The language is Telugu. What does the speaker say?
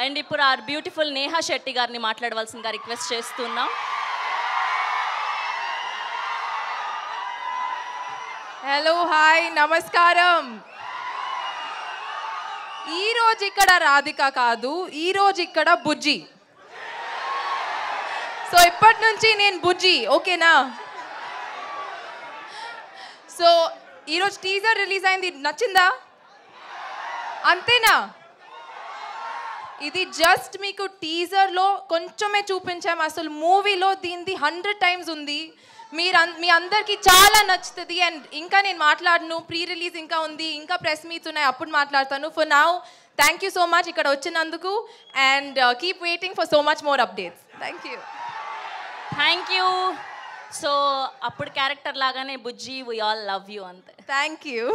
అండ్ ఇప్పుడు ఆ బ్యూటిఫుల్ నేహా శెట్టి గారిని మాట్లాడవలసిందిగా రిక్వెస్ట్ చేస్తున్నాం హలో హాయ్ నమస్కారం ఈ రోజు ఇక్కడ రాధిక కాదు ఈ రోజు ఇక్కడ బుజ్జి సో ఇప్పటి నుంచి నేను బుజ్జి ఓకేనా సో ఈరోజు టీజర్ రిలీజ్ అయింది నచ్చిందా అంతేనా ఇది జస్ట్ మీకు టీజర్లో కొంచెమే చూపించాం అసలు మూవీలో దీనిది హండ్రెడ్ టైమ్స్ ఉంది మీరు అన్- మీ అందరికీ చాలా నచ్చుతుంది అండ్ ఇంకా నేను మాట్లాడను ప్రీ రిలీజ్ ఇంకా ఉంది ఇంకా ప్రెస్ మీట్స్ ఉన్నాయి అప్పుడు మాట్లాడతాను for now thank you so much ఇక్కడ వచ్చినందుకు and keep waiting for so much more updates thank you thank you so అప్పుడు క్యారెక్టర్ లాగానే Bujji we all love you అంతే థ్యాంక్ యూ